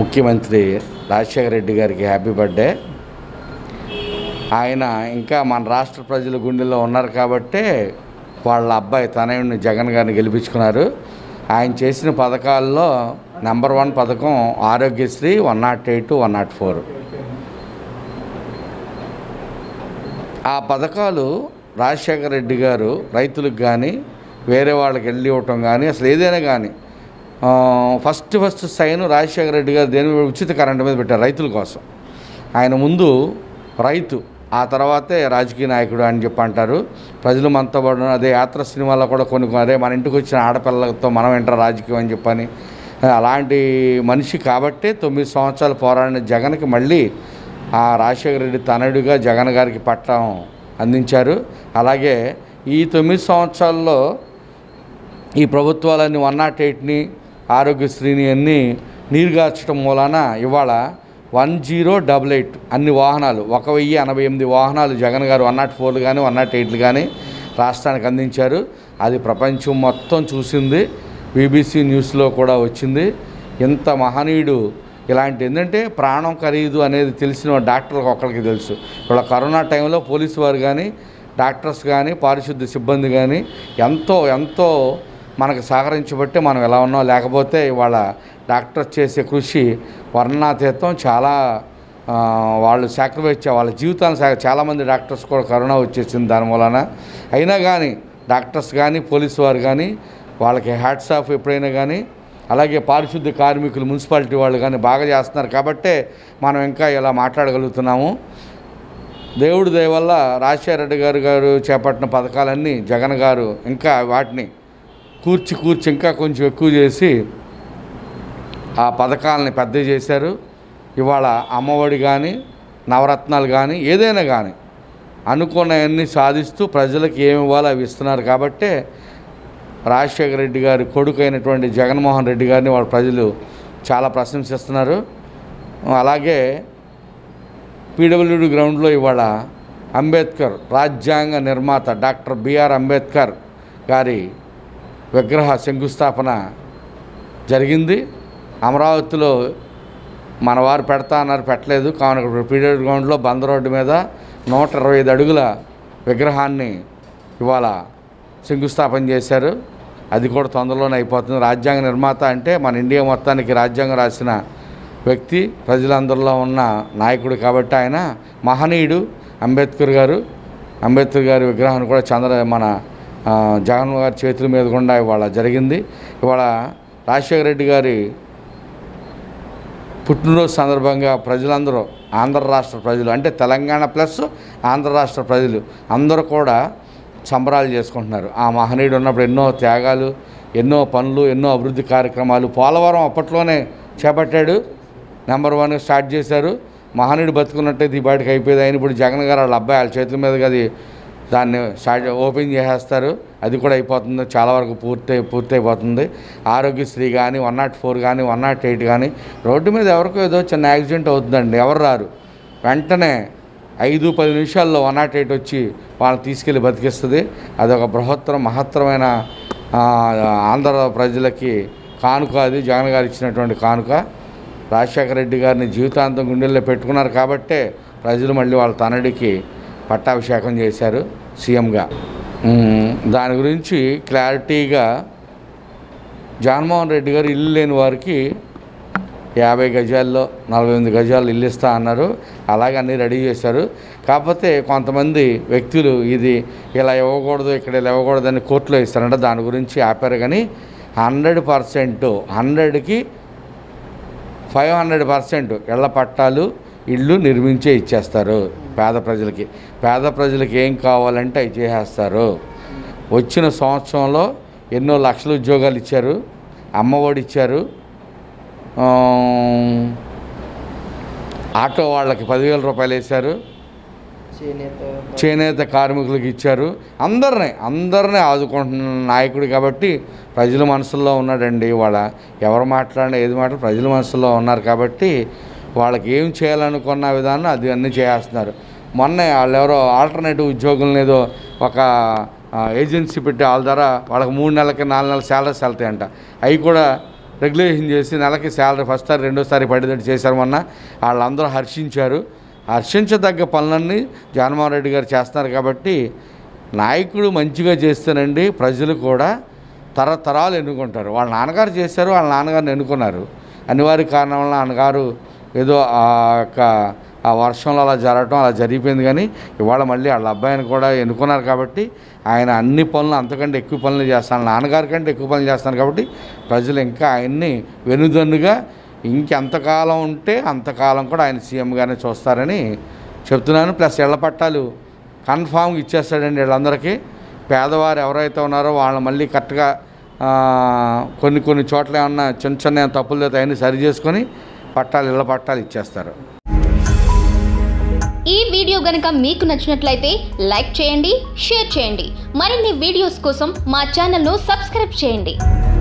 ముఖ్యమంత్రి రాజశేఖర రెడ్డి గారికి happy birthday ఆయన ఇంకా మన రాష్ట్ర ప్రజల గుండెల్లో ఉన్నారు కాబట్టే వాళ్ళ అబ్బాయి తనయుడిని జగన్ గారిని గెలిపించుకున్నారు ఆయన చేసిన పథకాల్లో నెంబర్ వన్ పథకం Aarogyasri one not eight one not four ఆ పథకాలు రాజశేఖర రెడ్డి గారు రైతులకు కానీ వేరే వాళ్ళకి వెళ్ళి ఇవ్వటం కానీ అసలు ఏదైనా కానీ ఆ, first first sign Rajasekhara Reddy garu దేని మీద ఉచిత కరెంటు మీద పెట్టారు రైతుల కోసం ఆయన ముందు రైతు ఆ తర్వాతే రాజకీయ నాయకుడు అని చెప్పి అంటారు ప్రజలు మనతో పాటు అదే యాత్ర సినిమాలో కూడా కొన్ని కొన్ని, అరే మన ఇంటికి వచ్చిన ఆడపిల్లలతో మనం ఎంటర్ రాజకీయం అని చెప్పని అలాంటి మనిషి కాబట్టే తొమ్మిది సంవత్సరాలు పోరాడిన జగన్కి మళ్ళీ ఆ రాజశేఖర రెడ్డి తనయుడిగా జగన్ గారికి పట్టం అందించారు అలాగే ఈ తొమ్మిది సంవత్సరాల్లో ఈ ప్రభుత్వాలన్నీ వన్ నాట్ ఎయిట్ని ఆరోగ్యశ్రీని అన్నీ నీరుగార్చడం మూలాన ఇవాళ వన్ జీరో డబల్ ఎయిట్ అన్ని వాహనాలు ఒక వెయ్యి ఎనభై ఎనిమిది వాహనాలు జగన్ గారు వన్ నాట్ ఫోర్లు కానీ వన్ నాట్ ఎయిట్లు కానీ రాష్ట్రానికి అందించారు అది ప్రపంచం మొత్తం చూసింది బీబీసీ న్యూస్లో కూడా వచ్చింది ఇంత మహనీయుడు ఇలాంటి ఏంటంటే ప్రాణం ఖరీదు అనేది తెలిసిన డాక్టర్లకు ఒక్కరికి తెలుసు ఇప్పుడు కరోనా టైంలో పోలీసు వారు కానీ డాక్టర్స్ కానీ పారిశుద్ధ్య సిబ్బంది కానీ ఎంతో ఎంతో మనకు సహకరించబట్టే మనం ఎలా ఉన్నాం లేకపోతే ఇవాళ డాక్టర్స్ చేసే కృషి వర్ణాతీతం చాలా ఆ, వాళ్ళు సాక్రిఫైస్ వాళ్ళ జీవితాన్ని సా చాలామంది డాక్టర్స్ కూడా కరోనా వచ్చేసింది దాని మూలన అయినా కానీ డాక్టర్స్ కానీ పోలీసు వారు కానీ వాళ్ళకి హ్యాట్స్ ఆఫ్ ఎప్పుడైనా కానీ అలాగే పారిశుద్ధ్య కార్మికులు మున్సిపాలిటీ వాళ్ళు కానీ బాగా చేస్తున్నారు కాబట్టే మనం ఇంకా ఇలా మాట్లాడగలుగుతున్నాము దేవుడి దయ వల్ల రాజశేఖర రెడ్డి గారు గారు చేపట్టిన పథకాలన్నీ జగన్ గారు ఇంకా వాటిని కూర్చి కూర్చి ఇంకా కొంచెం ఎక్కువ చేసి ఆ పథకాలని పెద్ద చేశారు ఇవాళ అమ్మఒడి కానీ నవరత్నాలు కానీ ఏదైనా కానీ అనుకున్నవన్నీ సాధిస్తూ ప్రజలకు ఏమి ఇవ్వాలో అవి ఇస్తున్నారు కాబట్టే రాజశేఖర రెడ్డి గారి కొడుకు అయినటువంటి జగన్మోహన్ రెడ్డి గారిని వాళ్ళ ప్రజలు చాలా ప్రశంసిస్తున్నారు అలాగే పీడబ్ల్యూడి గ్రౌండ్లో ఇవాళ అంబేద్కర్ రాజ్యాంగ నిర్మాత డాక్టర్ బిఆర్ అంబేద్కర్ గారి విగ్రహ శంకుస్థాపన జరిగింది అమరావతిలో మన వారు పెడతా అన్నారు పెట్టలేదు కావున ఇక్కడ పీరియడ్ గ్రౌండ్లో బంద రోడ్డు మీద నూట ఇరవై ఐదు అడుగుల విగ్రహాన్ని ఇవాళ శంకుస్థాపన చేశారు అది కూడా తొందరలోనే అయిపోతుంది రాజ్యాంగ నిర్మాత అంటే మన ఇండియా మొత్తానికి రాజ్యాంగం రాసిన వ్యక్తి ప్రజలందరిలో ఉన్న నాయకుడు కాబట్టి ఆయన మహనీయుడు అంబేద్కర్ గారు అంబేద్కర్ గారి విగ్రహాన్ని కూడా చంద్ర మన ఆ, జగన్ గారి చేతుల మీద గుండా ఇవాళ జరిగింది ఇవాళ రాజశేఖర రెడ్డి గారి పుట్టినరోజు సందర్భంగా ప్రజలందరూ ఆంధ్ర రాష్ట్ర ప్రజలు అంటే తెలంగాణ ప్లస్ ఆంధ్ర రాష్ట్ర ప్రజలు అందరూ కూడా సంబరాలు చేసుకుంటున్నారు ఆ మహనీయుడు ఉన్నప్పుడు ఎన్నో త్యాగాలు ఎన్నో పనులు ఎన్నో అభివృద్ధి కార్యక్రమాలు పోలవరం అప్పట్లోనే చేపట్టాడు నెంబర్ వన్ స్టార్ట్ చేశారు మహనీయుడు బతుకున్నట్టయితే ఈ బయటకు అయిపోయేది ఆయన ఇప్పుడు జగన్ గారు వాళ్ళ అబ్బాయి వాళ్ళ చేతుల మీదుగా అది దాన్ని స్టార్ట్ ఓపెన్ చేసేస్తారు అది కూడా అయిపోతుంది చాలా వరకు పూర్తి పూర్తి అయిపోతుంది ఆరోగ్యశ్రీ కానీ వన్ నాట్ ఫోర్ కానీ వన్ నాట్ ఎయిట్ కానీ రోడ్డు మీద ఎవరికో ఏదో చిన్న యాక్సిడెంట్ అవుతుందండి ఎవరు రారు వెంటనే ఐదు పది నిమిషాల్లో వన్ నాట్ ఎయిట్ వచ్చి వాళ్ళని తీసుకెళ్ళి బతికిస్తుంది అదొక బృహత్తర మహత్తరమైన ఆ, ఆంధ్ర ప్రజలకి కానుక అది జగన్ గారు ఇచ్చినటువంటి కానుక రాజశేఖర రెడ్డి గారిని జీవితాంతం గుండెల్లో పెట్టుకున్నారు కాబట్టే ప్రజలు మళ్ళీ వాళ్ళ తనడికి పట్టాభిషేకం చేశారు సీఎంగా ఉమ్, దాని గురించి క్లారిటీగా జగన్మోహన్ రెడ్డి గారు ఇల్లు లేని వారికి యాభై గజాల్లో నలభై ఎనిమిది గజాలు ఇల్లు ఇస్తా అన్నారు అలాగే అన్నీ రెడీ చేశారు కాకపోతే కొంతమంది వ్యక్తులు ఇది ఇలా ఇవ్వకూడదు ఇక్కడ ఇలా ఇవ్వకూడదని కోర్టులో ఇస్తారంట దాని గురించి ఆపారు కానీ హండ్రెడ్ పర్సెంట్ హండ్రెడ్కి ఫైవ్ హండ్రెడ్ పర్సెంట్ ఇళ్ల పట్టాలు ఇళ్ళు నిర్మించే ఇచ్చేస్తారు పేద ప్రజలకి పేద ప్రజలకి ఏం కావాలంటే అవి చేసేస్తారు వచ్చిన సంవత్సరంలో ఎన్నో లక్షల ఉద్యోగాలు ఇచ్చారు అమ్మఒడి ఇచ్చారు ఆ, ఆటో వాళ్ళకి పదివేల రూపాయలు వేశారు చేనేత చేనేత కార్మికులకు ఇచ్చారు అందరినీ అందరినీ ఆదుకుంటున్న నాయకుడు కాబట్టి ప్రజల మనసుల్లో ఉన్నాడండి వాళ్ళ ఎవరు మాట్లాడినా ఏది మాట్లాడినా ప్రజల మనసుల్లో ఉన్నారు కాబట్టి వాళ్ళకి ఏం చేయాలనుకున్న విధానం అది అన్నీ చేస్తున్నారు మొన్నే వాళ్ళు ఎవరో ఆల్టర్నేటివ్ ఉద్యోగులను ఏదో ఒక ఆ, ఏజెన్సీ పెట్టి వాళ్ళ ద్వారా వాళ్ళకి మూడు నెలలకి నాలుగు నెలల శాలరీస్ వెళ్తాయంట అవి కూడా రెగ్యులేషన్ చేసి నెలకి శాలరీ ఫస్ట్ సారి రెండోసారి పడేటట్టు చేశారు మొన్న వాళ్ళందరూ హర్షించారు హర్షించదగ్గ పనులన్నీ జగన్మోహన్ రెడ్డి గారు చేస్తున్నారు కాబట్టి నాయకుడు మంచిగా చేస్తేనండి ప్రజలు కూడా తరతరాలు ఎన్నుకుంటారు వాళ్ళ నాన్నగారు చేశారు వాళ్ళ నాన్నగారిని ఎన్నుకున్నారు అనివార్య కారణం వల్ల నాన్నగారు ఏదో ఆ యొక్క ఆ వర్షంలో అలా జరగటం అలా జరిగిపోయింది కానీ ఇవాళ మళ్ళీ వాళ్ళ అబ్బాయిని కూడా ఎన్నుకున్నారు కాబట్టి ఆయన అన్ని పనులు అంతకంటే ఎక్కువ పనులు చేస్తాను నాన్నగారి కంటే ఎక్కువ పనులు చేస్తాను కాబట్టి ప్రజలు ఇంకా ఆయన్ని వెనుదన్నుగా ఇంకెంతకాలం ఉంటే అంతకాలం కూడా ఆయన సీఎంగానే చూస్తారని చెప్తున్నాను ప్లస్ ఇళ్ల పట్టాలు కన్ఫామ్గా ఇచ్చేస్తాడండి వీళ్ళందరికీ పేదవారు ఎవరైతే ఉన్నారో వాళ్ళు మళ్ళీ కరెక్ట్గా ఆ, కొన్ని కొన్ని చోట్ల ఏమన్నా చిన్న చిన్న తప్పులు అయితే అవన్నీ సరి చేసుకొని పట్టాలు ఇళ్ళ పట్టాలు ఇచ్చేస్తారు ఈ వీడియో గనుక మీకు నచ్చినట్లయితే లైక్ చేయండి షేర్ చేయండి మరిన్ని వీడియోస్ కోసం మా ఛానల్ను సబ్స్క్రైబ్ చేయండి